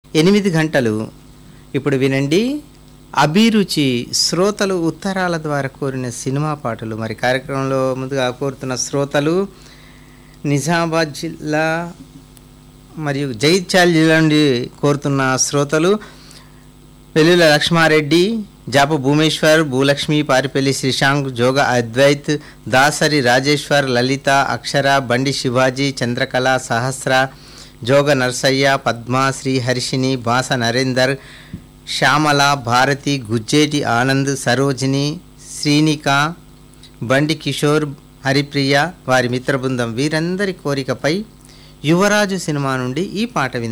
ఎనిమిది గంటలు ఇప్పుడు వినండి అభిరుచి శ్రోతలు ఉత్తరాల ద్వారా కోరిన సినిమా పాటలు మరి కార్యక్రమంలో ముందుగా కోరుతున్న శ్రోతలు నిజామాబాద్ జిల్లా మరియు జైత్యాల జిల్లా నుండి కోరుతున్న శ్రోతలు పెళ్ళిళ్ళ లక్ష్మారెడ్డి జాప భూమేశ్వర్ భూలక్ష్మి పారిపల్లి శ్రీశాంక్ జోగ అద్వైత్ దాసరి రాజేశ్వర్ లలిత అక్షర బండి శివాజీ చంద్రకళ సహస్ర జోగ నర్సయ్య పద్మ శ్రీ హర్షిని బాస నరేందర్ శ్యామల భారతి గుజ్జేటి ఆనంద్ సరోజిని శ్రీనిక బండి కిషోర్ హరిప్రియ వారి మిత్ర బృందం వీరందరి కోరికపై యువరాజు సినిమా నుండి ఈ పాట విందాం